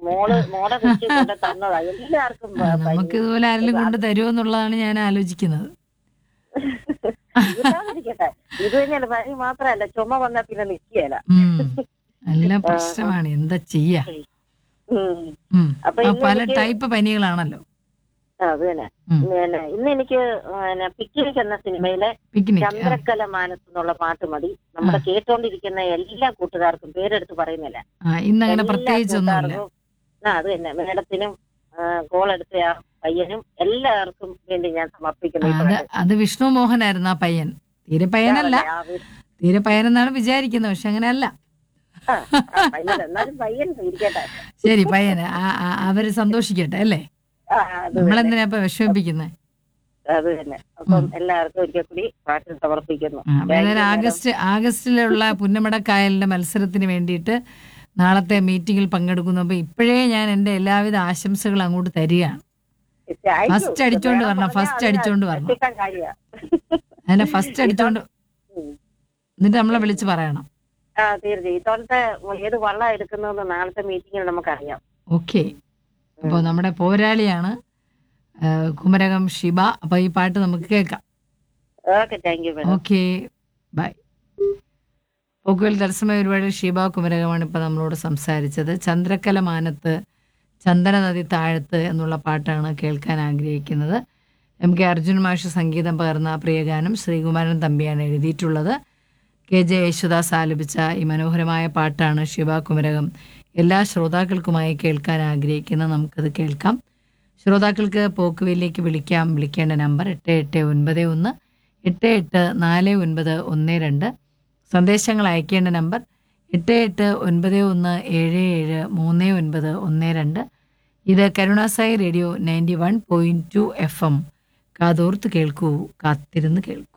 മോള് മോളെ കുറിച്ച് കൊണ്ട് തന്നതാ എല്ലാവർക്കും ആ, പ- പനി. നമുക്ക് ഇതുപോലെ ആരെങ്കിലും കൊണ്ട് തരുമോ എന്നുള്ളതാണ് ഞാൻ ആലോചിക്കുന്നത് ഇതായിരിക്കട്ടെ ഇത് തന്നെയല്ല പനി മാത്രല്ല ചുമ വന്നാ പിന്നെ നിക്കുകയല്ല ഉം. നല്ല പ്രശ്നമാണ് എന്താ ചെയ്യാ ഉം. ഉം. അപ്പൊ ആ, ഇന്ന് പല എനിക്ക് ടൈപ്പ് പനികളാണല്ലോ ആ, അത് തന്നെ ഉം. പിന്നെ ഇന്ന് എനിക്ക് പിന്നെ പിക്നിക് എന്ന സിനിമയിലെ പിക്നിക് ആ. ചന്ദ്രക്കല മാനസ് എന്നുള്ള പാട്ട് മതി നമ്മുടെ കേട്ടോണ്ടിരിക്കുന്ന എല്ലാ കൂട്ടുകാർക്കും പേരെടുത്ത് പറയുന്നില്ല ആ, ഇന്നങ്ങനെ എല്ലാ പ്രത്യേകിച്ചൊന്നുമില്ല കൂട്ടുകാർക്കും ആ അത് തന്നെ മേഡത്തിനും കോൾ എടുത്ത ആ പയ്യനും എല്ലാവർക്കും വേണ്ടി ഞാൻ സമർപ്പിക്കുന്നു ഈ അത് പാട്ട്. അത് വിഷ്ണു മോഹനായിരുന്നു ആ പയ്യൻ തീരെ പയ്യനല്ല ആ, വി- തീരെ പയ്യനെന്നാണ് വിചാരിക്കുന്നത് പക്ഷെ അങ്ങനെയല്ല ആ, ആ, പയ്യൻ എന്നാലും പയ്യൻ ഇരിക്കട്ടെ ശരി പയ്യന് ആ- ആ- അവര് സന്തോഷിക്കട്ടെ അല്ലേ ആ, അത് തന്നെ നമ്മളെന്തിനാ ഇപ്പൊ വിഷമിപ്പിക്കുന്നത് അത് തന്നെ അപ്പം എല്ലാവർക്കും ഒരിക്കൽ കൂടി പാട്ട് സമർപ്പിക്കുന്നു ഏതായാലും ആഗസ്റ്റ് ആഗസ്റ്റിലുള്ള പുന്നമടക്കായലിന്റെ മത്സരത്തിന് വേണ്ടിയിട്ട് നാളത്തെ മീറ്റിംഗിൽ പങ്കെടുക്കുന്നു അപ്പൊ ഇപ്പോഴേ ഞാൻ എന്റെ എല്ലാവിധ ആശംസകളും അങ്ങോട്ട് തരികയാണ് Thank you. First അടിച്ചോണ്ട് വേണം വരണം, പറഞ്ഞാ first അതിന് അടിച്ചോണ്ട് വരണം. എത്തിക്കാൻ കാര്യാ. അതിന്റെ ഫസ്റ്റ് അടിച്ചോണ്ട് ഉം. എന്നിട്ട് നമ്മളെ വിളിച്ച് പറയണം ആ തീർച്ചയായും ഇത്തവണത്തെ ഏത് വള്ളം എടുക്കുന്നതെന്ന് നാളത്തെ മീറ്റിംഗിൽ നമുക്കറിയാം ഓക്കെ അപ്പോൾ നമ്മുടെ പോരാളിയാണ് ആ, കുമരകം ഷിബ അപ്പൊ ഈ പാട്ട് നമുക്ക് കേൾക്കാം okay thank you madam okay bye പോക്കുവൽ തത്സമയ ഒരുപാട് ഷീബ കുമരകമാണ് ഇപ്പൊ നമ്മളോട് സംസാരിച്ചത് ചന്ദ്രക്കല മാനത്ത് ചന്ദന നദി താഴത്ത് എന്നുള്ള പാട്ടാണ് കേൾക്കാൻ ആഗ്രഹിക്കുന്നത് എം കെ അർജുൻ മാഷ് സംഗീതം പകർന്ന ആ പ്രിയഗാനം ശ്രീകുമാരൻ തമ്പിയാണ് എഴുതിയിട്ടുള്ളത് കെ ജെ യേശുദാസ് ആലപിച്ച ഈ മനോഹരമായ പാട്ടാണ് ശിവ കുമരകം എല്ലാ ശ്രോതാക്കൾക്കുമായി കേൾക്കാൻ ആഗ്രഹിക്കുന്ന നമുക്കത് കേൾക്കാം ശ്രോതാക്കൾക്ക് പോക്കുവയിലേക്ക് വിളിക്കാം വിളിക്കേണ്ട നമ്പർ എട്ട് എട്ട് ഒൻപത് ഒന്ന് എട്ട് എട്ട് നാല് ഒൻപത് ഒന്ന് രണ്ട് സന്ദേശങ്ങൾ അയക്കേണ്ട നമ്പർ എട്ട് എട്ട് ഒൻപത് ഒന്ന് ഏഴ് ഏഴ് മൂന്ന് ഒൻപത് ഒന്ന് രണ്ട് ഇത് Karunasai radio ninety one point two F M കാതോർത്ത് കേൾക്കൂ കാത്തിരുന്ന് കേൾക്കൂ